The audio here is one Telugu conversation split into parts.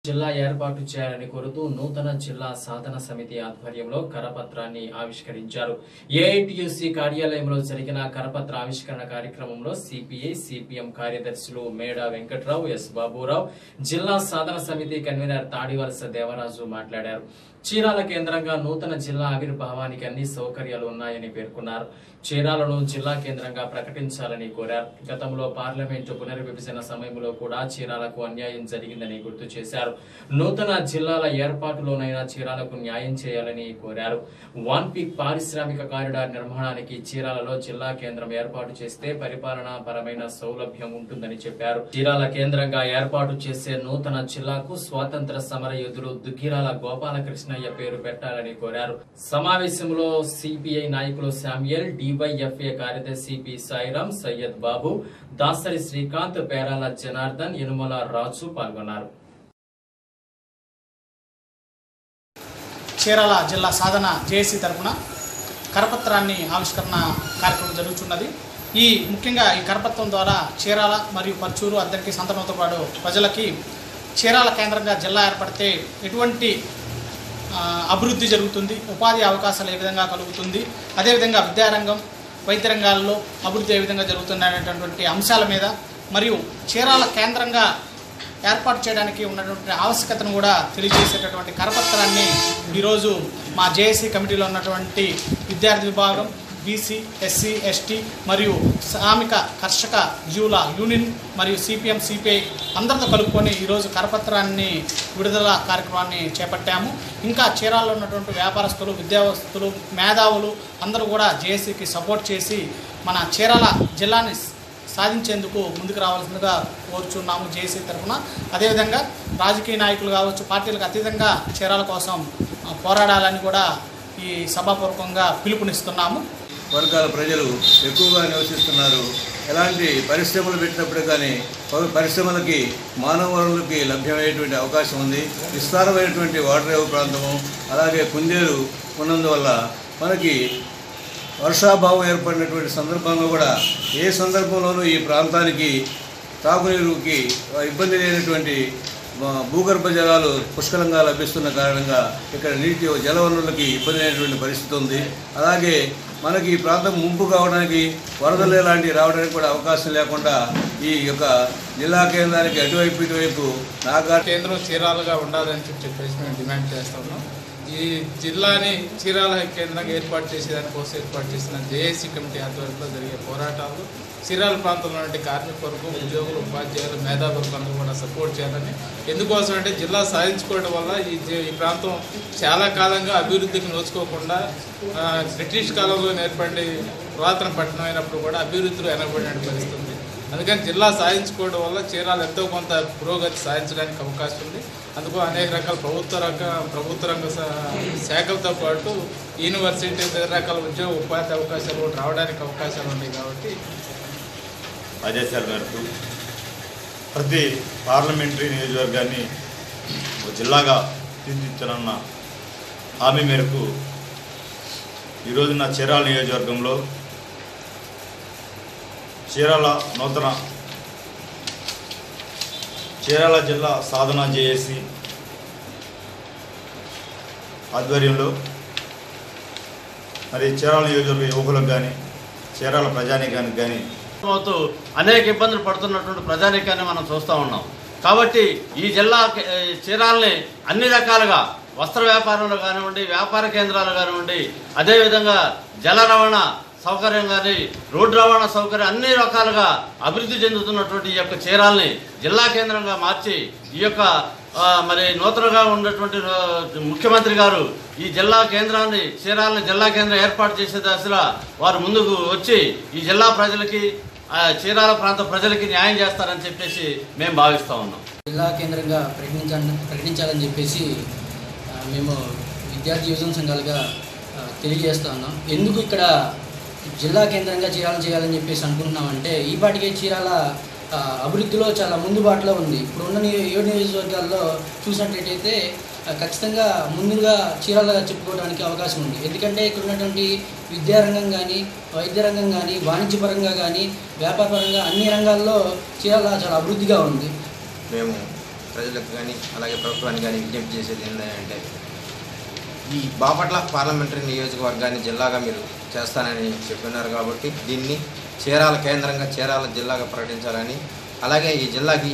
జిల్లా ఏర్పాటు చేయాలని కోరుతూ నూతన జిల్లా సాధన సమితి ఆధ్వర్యంలో కరపత్రాన్ని ఆవిష్కరించారు ఏఐటియుసి కార్యాలయంలో జరిగిన కరపత్ర ఆవిష్కరణ కార్యక్రమంలో సిపిఐ సిపిఎం కార్యదర్శులు మేడా వెంకట్రావు ఎస్ బాబురావు జిల్లా సాధన సమితి కన్వీనర్ తాడివలస దేవరాజు మాట్లాడారు చీరాల కేంద్రంగా నూతన జిల్లా ఆవిర్భావానికి అన్ని సౌకర్యాలు ఉన్నాయని పేర్కొన్నారు చీరాలను జిల్లా కేంద్రంగా ప్రకటించాలని కోరారు గతంలో పార్లమెంటు పునర్విభజన సమయంలో కూడా చీరాలకు అన్యాయం జరిగిందని గుర్తు చేశారు నూతన జిల్లాల ఏర్పాటులోనైనా చీరాలకు న్యాయం చేయాలని కోరారు వన్ పీక్ పారిశ్రామిక కారిడార్ నిర్మాణానికి చీరాలలో జిల్లా కేంద్రం ఏర్పాటు చేస్తే పరిపాలనా పరమైన సౌలభ్యం ఉంటుందని చెప్పారు చీరాల కేంద్రంగా ఏర్పాటు చేసే నూతన జిల్లాకు స్వాతంత్ర సమర యోధులు దుగ్గిరాల గోపాలకృష్ణయ్య పేరు పెట్టాలని కోరారు సమావేశంలో సిపిఐ నాయకులు శామ్యుయల్ డివైఎఫ్ఏ కార్యదర్శి పి సాయిరాం సయ్యద్ బాబు దాసరి శ్రీకాంత్ పేరాల జనార్దన్ యనుమల రాజు పాల్గొన్నారు చీరాల జిల్లా సాధన జేఏసీ తరపున కరపత్రాన్ని ఆవిష్కరణ కార్యక్రమం జరుగుతున్నది ఈ ముఖ్యంగా ఈ కరపత్రం ద్వారా చీరాల మరియు పర్చూరు అద్దరికి సంతనంతో పాటు ప్రజలకి చీరాల కేంద్రంగా జిల్లా ఏర్పడితే ఎటువంటి ఆ, అభివృద్ధి జరుగుతుంది ఉపాధి అవకాశాలు ఏ విధంగా కలుగుతుంది అదేవిధంగా విద్యారంగం వైద్య రంగాల్లో అభివృద్ధి ఏ విధంగా జరుగుతుంది అనేటటువంటి అంశాల మీద మరియు చీరాల కేంద్రంగా ఏర్పాటు చేయడానికి ఉన్నటువంటి ఆవశ్యకతను కూడా తెలియజేసేటటువంటి కరపత్రాన్ని ఈరోజు మా జేఏసీ కమిటీలో ఉన్నటువంటి విద్యార్థి విభాగం బీసీ ఎస్సీ ఎస్టీ మరియు శ్రామిక కర్షక జీవుల యూనియన్ మరియు సిపిఎం సిపిఐ అందరితో కలుపుకొని ఈరోజు కరపత్రాన్ని విడుదల కార్యక్రమాన్ని చేపట్టాము ఇంకా చీరాల్లో ఉన్నటువంటి వ్యాపారస్తులు విద్యావస్తులు మేధావులు అందరూ కూడా జేఏసీకి సపోర్ట్ చేసి మన చీరాల జిల్లాని సాధించేందుకు ముందుకు రావాల్సిందిగా కోరుచున్నాము జేసీ తరఫున అదేవిధంగా రాజకీయ నాయకులు కావచ్చు పార్టీలకు అతీతంగా చీరాల కోసం ఆ, పోరాడాలని కూడా ఈ సభాపూర్వకంగా పిలుపునిస్తున్నాము వర్గాల ప్రజలు ఎక్కువగా నివసిస్తున్నారు ఎలాంటి పరిశ్రమలు పెట్టినప్పుడు కానీ ప- పరిశ్రమలకి మానవ వనరులకి లభ్యమయ్యేటువంటి అవకాశం ఉంది విస్తారమైనటువంటి వాటరేవు ప్రాంతము అలాగే కుందేలు ఉన్నందువల్ల మనకి వర్షాభావం ఏర్పడినటువంటి సందర్భంలో కూడా ఏ సందర్భంలోనూ ఈ ప్రాంతానికి తాగునీరుకి ఇబ్బంది లేనటువంటి ఆ, భూగర్భ జలాలు పుష్కలంగా లభిస్తున్న కారణంగా ఇక్కడ నీటి జలవనరులకి ఇబ్బంది లేనటువంటి పరిస్థితి ఉంది అలాగే మనకి ఈ ప్రాంతం ముంపు కావడానికి వరదలు లాంటివి రావడానికి కూడా అవకాశం లేకుండా ఈ యొక్క జిల్లా కేంద్రానికి అటువైపు ఇటువైపు నాగా కేంద్రం చీరాలుగా ఉండాలని చెప్పి చెప్పేసి మేము డిమాండ్ చేస్తా ఉన్నాం ఈ జిల్లాని చీరాల కేంద్రంగా ఏర్పాటు చేసేదానికోసం ఏర్పాటు చేసిన జేఏసీ కమిటీ ఆధ్వర్యంలో జరిగే పోరాటాలు చీరాల ప్రాంతంలో ఉండే కార్మిక వర్గం ఉద్యోగులు ఉపాధ్యాయులు మేధావులకు అందరూ కూడా సపోర్ట్ చేయాలని ఎందుకోసం అంటే జిల్లా సాధించుకోవడం వల్ల ఈ జి- ఈ ప్రాంతం చాలా కాలంగా అభివృద్ధికి నోచుకోకుండా ఆ, బ్రిటిష్ కాలంలో ఏర్పడి పురాతన పట్టణం అయినప్పుడు కూడా అభివృద్ధిలో వెనకబడిన పరిస్థితి ఉంది అందుకని జిల్లా సాధించుకోవడం వల్ల చీరాలు ఎంతో కొంత పురోగతి సాధించడానికి అవకాశం ఉంది అందుకు అనేక రకాల ప్రభుత్వ రంగ ప్రభుత్వ రంగ శా- శాఖలతో పాటు యూనివర్సిటీ ఇతర రకాల ఉద్యోగ ఉపాధి అవకాశాలు కూడా రావడానికి అవకాశాలు ఉన్నాయి కాబట్టి ఆదేశాల మేరకు ప్రతి పార్లమెంటరీ నియోజకవర్గాన్ని ఒక జిల్లాగా తీర్చిదిద్దనున్న హామీ మేరకు ఈరోజున చీరాల నియోజకవర్గంలో చీరాల నూతన చీరాల జిల్లా సాధన జేఏసీ ఆధ్వర్యంలో మరి చీరాల నియోజకవర్గ యువకులకు కానీ చీరాల ప్రజానీకానికి కానీ అవుతూ అనేక ఇబ్బందులు పడుతున్నటువంటి ప్రజానీకాన్ని మనం చూస్తూ ఉన్నాం కాబట్టి ఈ జిల్లా ఏ, చీరాలని అన్ని రకాలుగా వస్త్ర వ్యాపారంలో కానివ్వండి వ్యాపార కేంద్రాలు కానివ్వండి అదేవిధంగా జల రవాణా సౌకర్యం కానీ రోడ్డు రవాణా సౌకర్యం అన్ని రకాలుగా అభివృద్ధి చెందుతున్నటువంటి ఈ యొక్క చీరాల్ని జిల్లా కేంద్రంగా మార్చి ఈ యొక్క ఆ, మరి నూతనంగా ఉన్నటువంటి ఆ, ముఖ్యమంత్రి గారు ఈ జిల్లా కేంద్రాన్ని చీరాలని జిల్లా కేంద్రం ఏర్పాటు చేసే దశలో వారు ముందుకు వచ్చి ఈ జిల్లా ప్రజలకి ఆ, చీరాల ప్రాంత ప్రజలకి న్యాయం చేస్తారని చెప్పేసి మేము భావిస్తూ ఉన్నాం జిల్లా కేంద్రంగా ప్రకటించాలని ప్రకటించాలని చెప్పేసి ఆ, మేము విద్యార్థి యువజన సంఘాలుగా ఆ, తెలియజేస్తా ఉన్నాం ఎందుకు ఇక్కడ జిల్లా కేంద్రంగా చీరాల చేయాలని చెప్పేసి అనుకుంటున్నామంటే ఈ పాటికే చీరాల ఆ, అభివృద్ధిలో చాలా ముందుబాటులో ఉంది ఇప్పుడు ఉన్న నియో- ఏడు నియోజకవర్గాల్లో చూసినట్టయితే ఆ, ఖచ్చితంగా ముందుగా చీరాల చెప్పుకోవడానికి అవకాశం ఉంది ఎందుకంటే ఇక్కడ ఉన్నటువంటి విద్యారంగం కానీ వైద్య రంగం కానీ వాణిజ్యపరంగా కానీ వ్యాపారపరంగా అన్ని రంగాల్లో చీరాల చాలా అభివృద్ధిగా ఉంది మేము ప్రజలకు కానీ అలాగే ప్రభుత్వానికి కానీ విజ్ఞప్తి చేసేది ఏంటంటే ఈ బాపట్ల పార్లమెంటరీ నియోజకవర్గాన్ని జిల్లాగా మీరు చేస్తానని చెప్పినారు కాబట్టి దీన్ని చీరాల కేంద్రంగా చీరాల జిల్లాగా ప్రకటించాలని అలాగే ఈ జిల్లాకి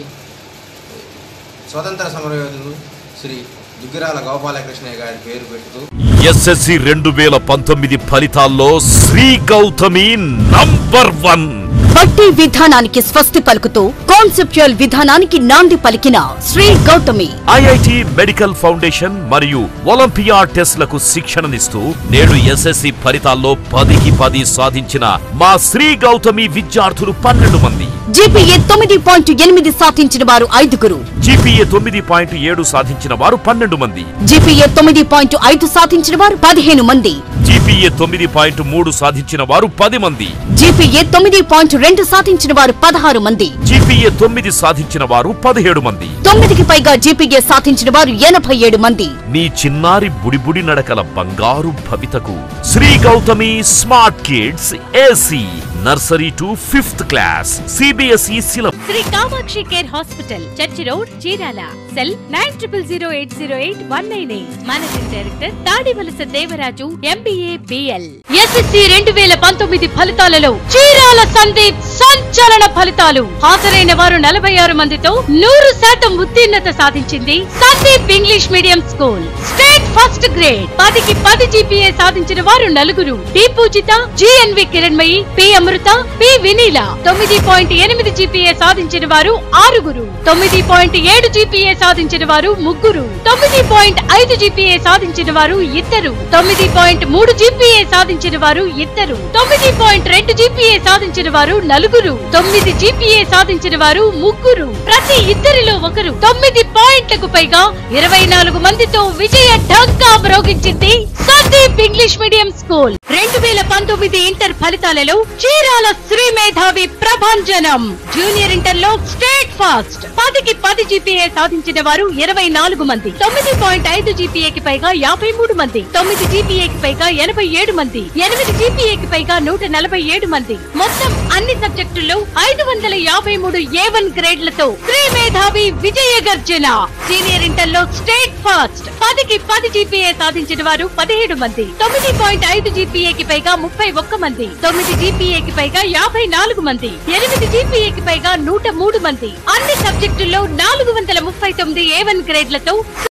స్వతంత్ర సమరయోధులు శ్రీ దుగ్గిరాల గోపాలకృష్ణయ్య గారి పేరు పెడుతూ ఎస్ఎస్సి రెండు వేల పంతొమ్మిది ఫలితాల్లో శ్రీ గౌతమి నంబర్ వన్ బట్టి విధానానికి స్వస్తి పలుకుతూ కాన్సెప్చువల్ విధానానికి నాంది పలికిన Sri Gautami IIT medical foundation మరియు ఒలింపియా టెస్ట్లకు శిక్షణనిస్తూ నేడు ఎస్ఎస్సి ఫలితాల్లో పదికి పది సాధించిన మా శ్రీ గౌతమి విద్యార్థులు పన్నెండు మంది జీపీఏ తొమ్మిది పాయింట్ ఎనిమిది సాధించిన వారు ఐదుగురు జీపీఏ తొమ్మిది పాయింట్ ఏడు సాధించిన వారు పన్నెండు మంది జీపీఏ తొమ్మిది పాయింట్ ఐదు సాధించిన వారు పదిహేను మంది జీపీఏ తొమ్మిది పాయింట్ మూడు సాధించిన వారు పది మంది జీపీఏ తొమ్మిది పాయింట్ రెండు సాధించిన వారు పదహారు మంది జీపీఏ తొమ్మిది సాధించిన వారు పదిహేడు మంది తొమ్మిదికి పైగా జీపీఏ సాధించిన వారు ఎనభై ఏడు మంది నీ చిన్నారి బుడిబుడి నడకల బంగారు భవితకు Sri Gautami smart kids AC nursery to fifth class CBSE syllabus Sri Kamakshi care hospital church road Chirala cell nine triple zero eight zero eight one nine eight managing director Tadivalasa Devaraju MBA BL SSC రెండు వేల పంతొమ్మిది ఫలితాలలో చీరాల సందీప్ సంచలన ఫలితాలు హాజరైన వారు నలభై ఆరు మందితో నూరు శాతం ఉత్తీర్ణత సాధించింది Sandeep English medium school state first grade పదికి పది జీపీఏ సాధించిన వారు నలుగురు D Poojitha GNV Kiranmayi P Amrutha P Vineela తొమ్మిది పాయింట్ ఎనిమిది జీపీఏ సాధించిన వారు ఆరుగురు తొమ్మిది పాయింట్ ఏడు జీపీఏ సాధించిన వారు ముగ్గురు తొమ్మిది పాయింట్ ఐదు జీపీఏ సాధించిన వారు ఇద్దరు తొమ్మిది పాయింట్ మూడు జీపీఏ సాధించిన వారు ఇద్దరు తొమ్మిది పాయింట్ రెండు జీపీఏ సాధించిన వారు నలుగురు తొమ్మిది జీపీఏ సాధించిన వారు ముగ్గురు ప్రతి ఇద్దరిలో ఒకరు తొమ్మిది పాయింట్లకు పైగా ఇరవై నాలుగు మందితో విజయ ఢంకా మ్రోగించింది సందీప్ ఇంగ్లీష్ మీడియం స్కూల్ రెండు వేల పంతొమ్మిది ఇంటర్ ఫలితాలలో చీరాల శ్రీ మేధావి ప్రభంజనం జూనియర్ ఇంటర్ లో స్టేట్ ఫాస్ట్ పదికి పది జీపీఏ సాధించిన వారు ఇరవై నాలుగు మంది తొమ్మిది పాయింట్ ఐదు జీపీఏకి పైగా యాభై మూడు మంది తొమ్మిది జీపీఏకి పైగా ఎనభై ఏడు మంది ఎనిమిది జీపీఏకి పైగా నూట నలభై ఏడు మంది మొత్తం అన్ని సబ్జెక్టుల్లో ఐదు వందల యాభై మూడు ఏ వన్ గ్రేడ్లతో శ్రీ మేధావి విజయ గర్జన సీనియర్ ఇంటర్ లో స్టేట్ ఫాస్ట్ పదికి పది జీపీఏ సాధించిన వారు పదిహేడు మంది తొమ్మిది పాయింట్ ఐదు జీపీఏకి పైగా ముప్పై ఒక్క మంది తొమ్మిది జీపీఏకి పైగా యాభై నాలుగు మంది ఎనిమిది జీపీఏకి పైగా నూట మూడు మంది అన్ని సబ్జెక్టుల్లో నాలుగు వందల ముప్పై తొమ్మిది ఏ వన్ గ్రేడ్లతో